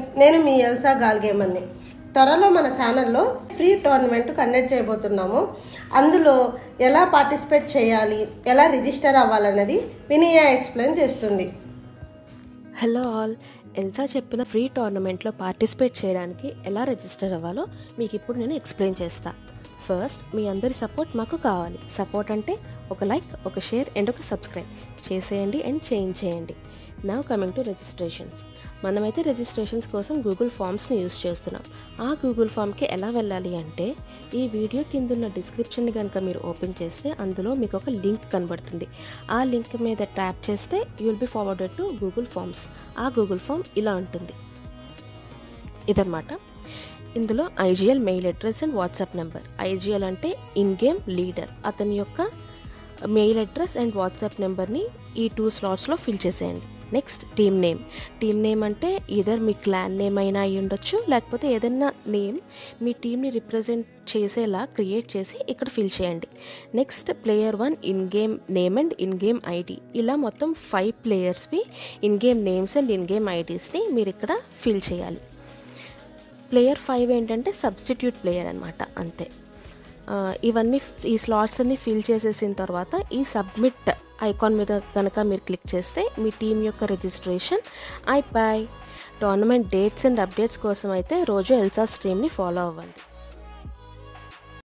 నేను మీ ఎల్సా గాల్గేమన్ని త్వరలో మన ఛానల్లో ఫ్రీ టోర్నమెంట్ కండక్ట్ చేయబోతున్నాము అందులో ఎలా పార్టిసిపేట్ చేయాలి ఎలా రిజిస్టర్ అవ్వాలన్నది వినయ ఎక్స్ప్లెయిన్ చేస్తుంది హలో ఆల్ ఎల్సా చెప్పిన ఫ్రీ టోర్నమెంట్లో పార్టిసిపేట్ చేయడానికి ఎలా రిజిస్టర్ అవ్వాలో మీకు ఇప్పుడు నేను ఎక్స్ప్లెయిన్ చేస్తా ఫస్ట్ మీ అందరి సపోర్ట్ మాకు కావాలి సపోర్ట్ అంటే ఒక లైక్ ఒక షేర్ అండ్ ఒక సబ్స్క్రైబ్ చేసేయండి అండ్ చేంజ్ చేయండి నా కమింగ్ టు రిజిస్ట్రేషన్స్ మనమైతే రిజిస్ట్రేషన్స్ కోసం గూగుల్ ఫామ్స్ని యూస్ చేస్తున్నాం ఆ గూగుల్ ఫామ్కి ఎలా వెళ్ళాలి అంటే ఈ వీడియో కింద ఉన్న డిస్క్రిప్షన్ కనుక మీరు ఓపెన్ చేస్తే అందులో మీకు ఒక లింక్ కనబడుతుంది ఆ లింక్ మీద ట్యాప్ చేస్తే you will be forwarded to Google forms ఆ గూగుల్ ఫామ్ ఇలా ఉంటుంది ఇదన్నమాట ఇందులో IGL mail address and WhatsApp number IGL అంటే ఇన్ గేమ్ లీడర్ అతని యొక్క మెయిల్ అడ్రస్ అండ్ వాట్సాప్ నెంబర్ని ఈ టూ స్లాట్స్లో ఫిల్ చేసేయండి next team name team name అంటే ఇదర్ మీ క్లాన్ నేమ్ అయినా అయి ఉండొచ్చు లేకపోతే ఏదైనా నేమ్ మీ టీంని రిప్రజెంట్ చేసేలా క్రియేట్ చేసి ఇక్కడ ఫిల్ చేయండి next player one in game name and in game ID ఇలా మొత్తం ఫైవ్ ప్లేయర్స్వి in game names and in game ఐడీస్ని మీరు ఇక్కడ ఫిల్ చేయాలి ప్లేయర్ ఫైవ్ ఏంటంటే సబ్స్టిట్యూట్ ప్లేయర్ అనమాట అంతే ఆ, ఇవన్నీ ఈ స్లాట్స్ అన్ని ఫిల్ చేసేసిన తర్వాత ఈ సబ్మిట్ ఐకాన్ మీద కనుక మీరు క్లిక్ చేస్తే మీ టీం యొక్క రిజిస్ట్రేషన్ అయిపోయి టోర్నమెంట్ డేట్స్ అండ్ అప్డేట్స్ కోసం అయితే రోజు ఎల్సా స్ట్రీమ్ని ఫాలో అవ్వండి